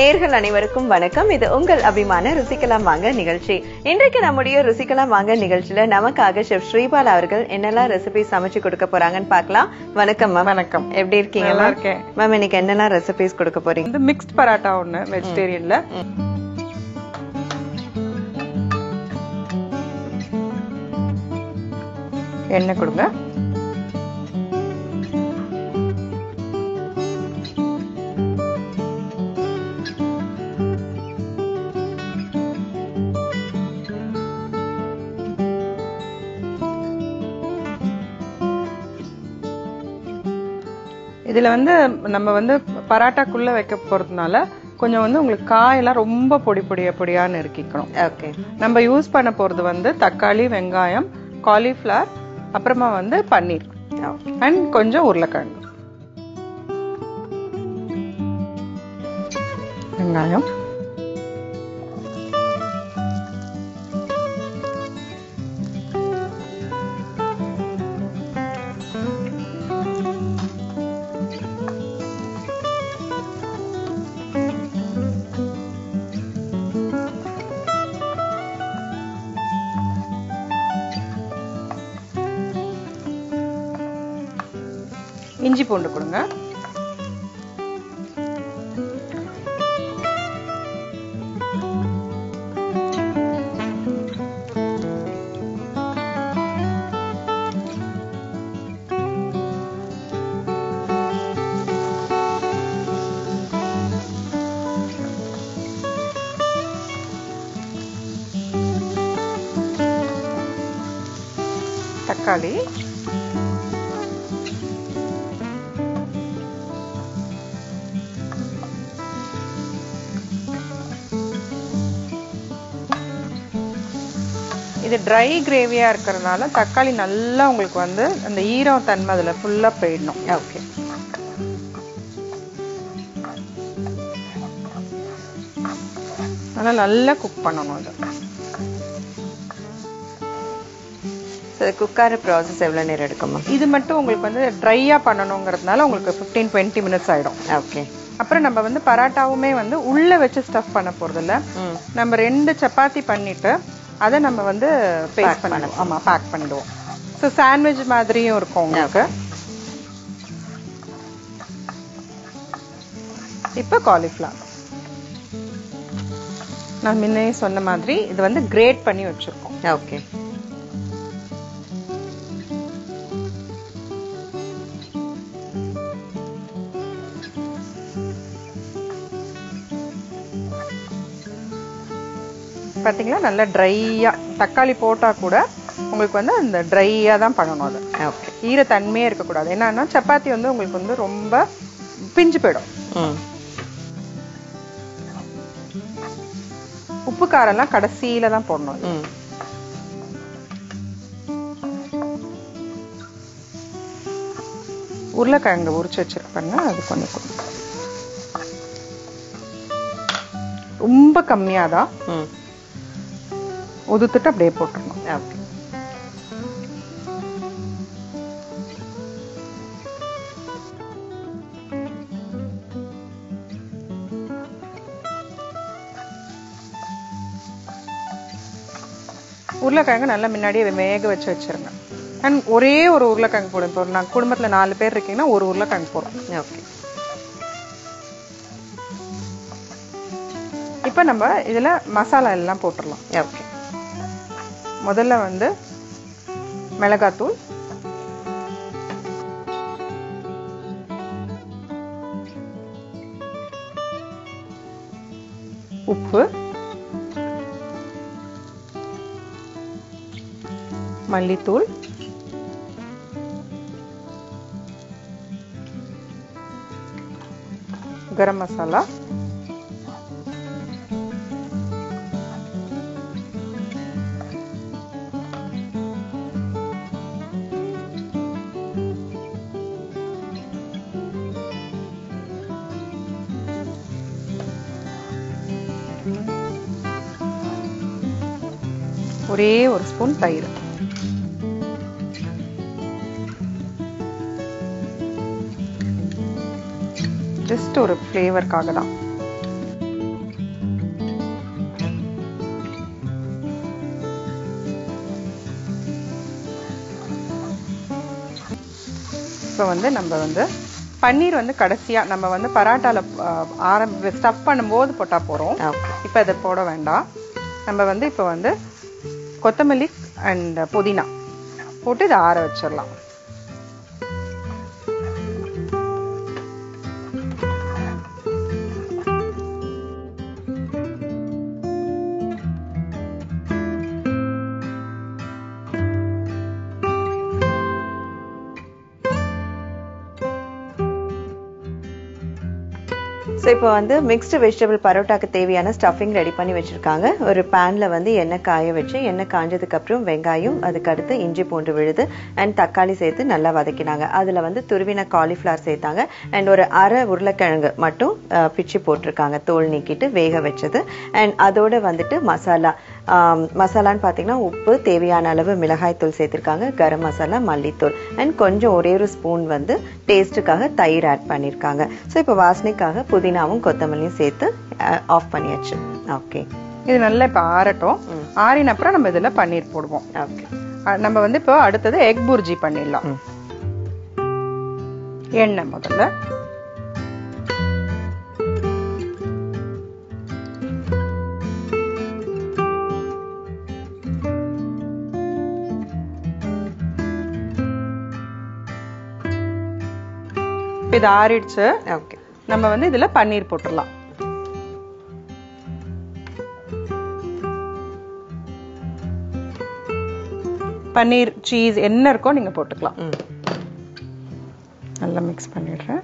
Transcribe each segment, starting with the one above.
நேர்கள் அனைவருக்கும் வணக்கம் இது உங்கள் அபிமான ருசிக்கலாம் வாங்க நிகழ்ச்சி இன்றைக்கு நம்முடைய ருசிக்கலாம் வாங்க நிகழ்ச்சியில நமக்காக செஃப் ஸ்ரீபால் அவர்கள் என்னெல்லாம் ரெசிபி சமைச்சு கொடுக்க போறாங்கன்னு பார்க்கலாம் வணக்கம் மேம் வணக்கம் எப்படி இருக்கீங்க நல்லா மேம் இருக்கேன். மேம் இன்னைக்கு என்னெல்லாம் ரெசிபிஸ் கொடுக்க போறீங்க வந்து மிக்ஸ்ட் பராட்டா ஒண்ணு வெஜிடேரியன்ல எண்ணெய் கொடுங்க இதுல வந்து நம்ம வந்து பராட்டாக்குள்ள வைக்க போறதுனால கொஞ்சம் வந்து உங்களுக்கு காயெல்லாம் ரொம்ப பொடி பொடியா பொடியா நறுக்கிக்கணும் ஓகே நம்ம யூஸ் பண்ண போறது வந்து தக்காளி வெங்காயம் காலிஃப்ளவர் அப்புறமா வந்து பன்னீர் அண்ட் கொஞ்சம் உருளைக்கிழங்கு வெங்காயம் இஞ்சி பூண்டு கொடுங்க தக்காளி இது ட்ரை கிரேவியா இருக்கிறதுனால தக்காளி நல்லா உங்களுக்கு வந்து அந்த ஈரம் தன்மை அதுல ஃபுல்லா போயிடணும் ஓகே அதனால நல்லா குக் பண்ணணும் அது குக்கார ப்ராசஸ் எவ்வளவு நேரம் எடுக்கும் மேம் இது மட்டும் உங்களுக்கு வந்து ட்ரையா பண்ணணுங்கிறதுனால உங்களுக்கு 15 டுவெண்ட்டி மினிட்ஸ் ஆயிடும் ஓகே அப்புறம் நம்ம வந்து பராட்டாவுமே வந்து உள்ள வச்சு ஸ்டஃப் பண்ண போறது இல்ல ம் நம்ம ரெண்டு சப்பாத்தி பண்ணிட்டு அதை நம்ம வந்து பேஸ்ட் பண்ணிடுவோம் ஆமா பேக் பண்ணிடுவோம் ஸோ சாண்ட்விச் மாதிரியும் இருக்கும் உங்களுக்கு இப்போ காலிஃப்ளவர் நான் முன்னே சொன்ன மாதிரி இது வந்து கிரேட் பண்ணி வச்சிருக்கோம் ஓகே பாத்தீங்களா நல்லா ட்ரையா தக்காளி போட்டா கூட உங்களுக்கு வந்து அந்த ட்ரையா தான் பண்ணணும் அது ஓகே ஈரத்தன்மையே இருக்கக்கூடாது என்னன்னா சப்பாத்தி வந்து உங்களுக்கு வந்து ரொம்ப பிஞ்சு போயிடும் ம் உப்பு காரம்லாம் கடைசியில தான் போடணும் அது. ம் உருளைக்கிழங்கு உரிச்சு வச்சிருப்பாங்க அது கொஞ்சம் கொடுங்க. ரொம்ப கம்மியாதான் ம் உதுத்துட்டு அப்படியே போட்டுருணும் ஓகே உருளைக்கிழங்கு நல்லா முன்னாடியே வேக வச்சு வச்சிருங்க அண்ட் ஒரே ஒரு உருளைக்கிழங்கு போடும் இப்போ நான் குடும்பத்துல நாலு பேர் இருக்கீங்கன்னா ஒரு உருளைக்கிழங்கு போடும் ஓகே இப்போ நம்ம இதுல மசாலா எல்லாம் போட்டுடலாம் ஓகே முதல்ல வந்து மிளகாத்தூள் உப்பு மல்லித்தூள் கரம் மசாலா ஒரே ஒரு ஸ்பூன் தயிர் ஜஸ்ட் ஒரு ஃப்ளேவர்க்காக தான் இப்போ வந்து நம்ம வந்து பன்னீர் வந்து கடைசியா நம்ம வந்து பராட்டால அஹ், ஆரம்பி ஸ்டஃப் பண்ணும்போது போட்டா போறோம் ஓகே இப்போ அதை போட வேண்டாம் நம்ம வந்து இப்போ வந்து கொத்தமல்லி அண்ட் புதினா போட்டு இதை ஆற வச்சிடலாம் ஸோ இப்போ வந்து மிக்ஸ்டு வெஜிடபிள் பரோட்டாக்கு தேவையான ஸ்டஃபிங் ரெடி பண்ணி வச்சிருக்காங்க ஒரு பேன்ல வந்து எண்ணெய் காய வச்சு எண்ணெய் காஞ்சதுக்கு அப்புறம் வெங்காயம் அதுக்கு அடுத்து இஞ்சி பூண்டு விழுது அண்ட் தக்காளி சேர்த்து நல்லா வதக்கினாங்க அதுல வந்து துருவின காலிஃப்ளவர் சேர்த்தாங்க அண்ட் ஒரு அரை உருளைக்கிழங்கு மட்டும் அஹ், பிச்சு போட்டிருக்காங்க தோல் நீக்கிட்டு வேக வச்சது அண்ட் அதோட வந்துட்டு மசாலா ஆம், மசாலான்னு பார்த்தீங்கன்னா உப்பு தேவையான அளவு மிளகாய் தூள் சேர்த்திருக்காங்க கரம் மசாலா மல்லித்தூள் அண்ட் கொஞ்சம் ஒரே ஒரு ஸ்பூன் வந்து டேஸ்ட்டுக்காக தயிர் ஆட் பண்ணியிருக்காங்க ஸோ இப்போ வாசனைக்காக புதினாவும் கொத்தமல்லியும் சேர்த்து ஆஃப் பண்ணியாச்சு ஓகே இது நல்லா இப்போ ஆறட்டும் ஆறின அப்புறம் நம்ம இதுல பன்னீர் போடுவோம் ஓகே அஹ் நம்ம வந்து இப்போ அடுத்தது எக் புர்ஜி பண்ணிடலாம் ம். எண்ணெய் முதல்ல இப்ப இது ஆறிடுச்சு ஓகே நம்ம வந்து இதுல பன்னீர் போட்டுடலாம் பன்னீர் சீஸ் என்ன இருக்கோ நீங்க போட்டுக்கலாம் ம் நல்லா மிக்ஸ் பண்ணிடுறேன்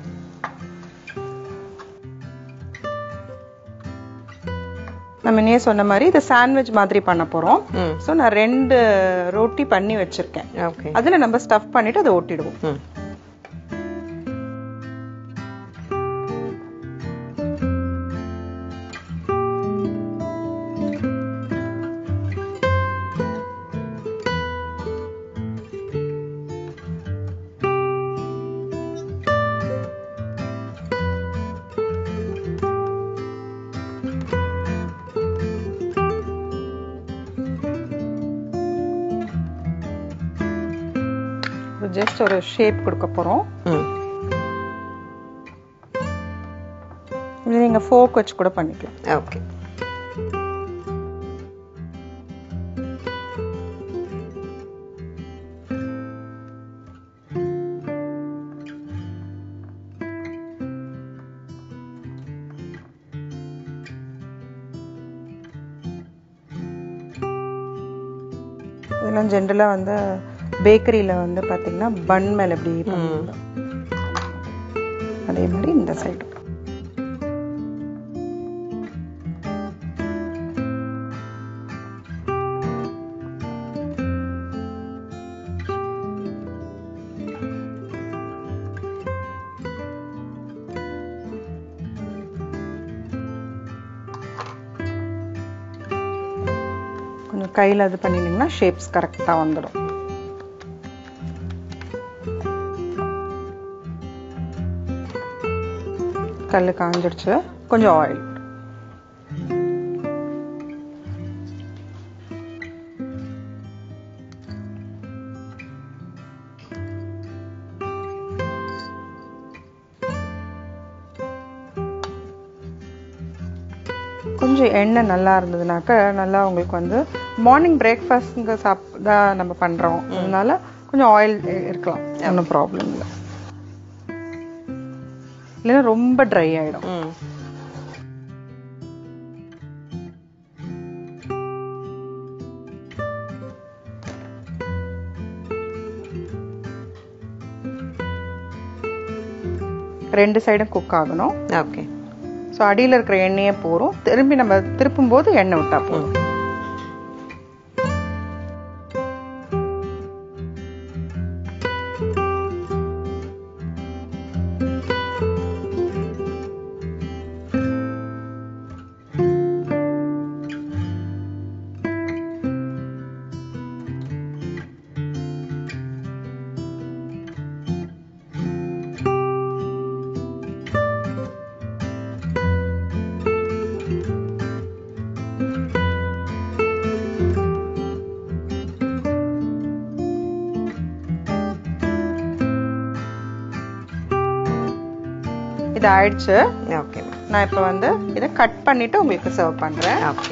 நம்ம நீ சொன்ன மாதிரி இது சாண்ட்விச் மாதிரி பண்ண போறோம் ம் ஸோ நான் ரெண்டு ரொட்டி பண்ணி வச்சிருக்கேன் ஓகே அதுல நம்ம ஸ்டஃப் பண்ணிட்டு அதை ஒட்டிடுவோம் ம் ஜஸ்ட் ஒரு ஷேப் கொடுக்க போறோம் ம் இது நீங்க ஃபோக் வச்சு கூட பண்ணிக்கலாம் ஓகே இதெல்லாம் ஜென்ரலா வந்து பேக்கரியில வந்து பாத்தீங்கன்னா பன் மேல எப்படி பண்ணுவாங்க அதே மாதிரி இந்த சைடு கொஞ்சம் கையில இது பண்ணினீங்கன்னா ஷேப்ஸ் கரெக்டா வந்துடும் கல் காஞ்சிடுச்சு கொஞ்சம் ஆயில் கொஞ்சம் எண்ணெய் நல்லா இருந்ததுனாக்க நல்லா உங்களுக்கு வந்து மார்னிங் பிரேக்ஃபாஸ்ட்ங்க சாப்பிட்டா நம்ம பண்றோம் அதனால கொஞ்சம் ஆயில் இருக்கலாம் ஒன்றும் ப்ராப்ளம் இல்லை இல்லைன்னா ரொம்ப ட்ரை ஆயிடும் ம் ரெண்டு சைடும் குக் ஆகணும் ஓகே ஸோ அடியில் இருக்கிற எண்ணெயே போரும் திரும்பி நம்ம திருப்பும் போது எண்ணெய் விட்டா போதும் இது ஆயிடுச்சு ஓகே நான் இப்போ வந்து இதை கட் பண்ணிட்டு உங்களுக்கு சர்வ் பண்றேன் ஓகே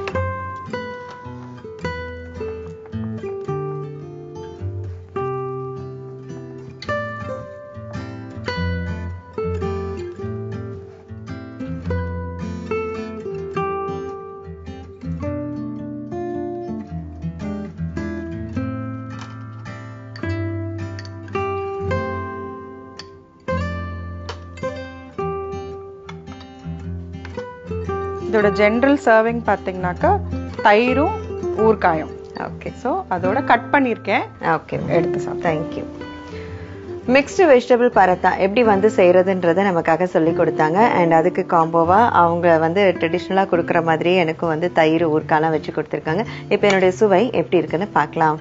இதோட ஜென்ரல் சர்விங் பார்த்தீங்கன்னாக்கா தயிரும் ஊறுகாயும் ஓகே ஸோ அதோட கட் பண்ணியிருக்கேன் ஓகே எடுத்து சாப்பிட்டேன் தேங்க்யூ மிக்ஸ்டு வெஜிடபிள் பரத்தா எப்படி வந்து செய்யறதுன்றதை நமக்காக சொல்லி கொடுத்தாங்க அண்ட் அதுக்கு காம்போவா அவங்க வந்து ட்ரெடிஷ்னலாக கொடுக்குற மாதிரியே எனக்கும் வந்து தயிர் ஊர்க்காலாம் வச்சு கொடுத்துருக்காங்க இப்போ என்னுடைய சுவை எப்படி இருக்குன்னு பார்க்கலாம்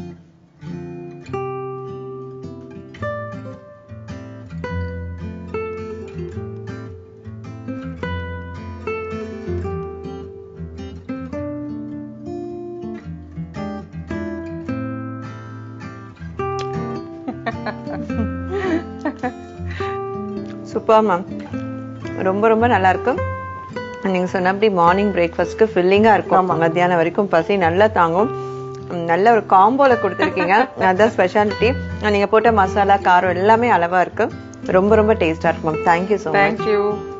சூப்பர் மேம் ரொம்ப ரொம்ப நல்லா இருக்கும் நீங்க சொன்னபடி மார்னிங் பிரேக்ஃபாஸ்ட்க்கு ஃபில்லிங்கா இருக்கும் மத்தியானம் வரைக்கும் பசி நல்லா தாங்கும் உம், நல்ல ஒரு காம்போல கொடுத்துருக்கீங்க அதுதான் ஸ்பெஷாலிட்டி நீங்க போட்ட மசாலா காரம் எல்லாமே அளவா இருக்கு ரொம்ப ரொம்ப டேஸ்டா இருக்கும் ma'am thank you so much thank you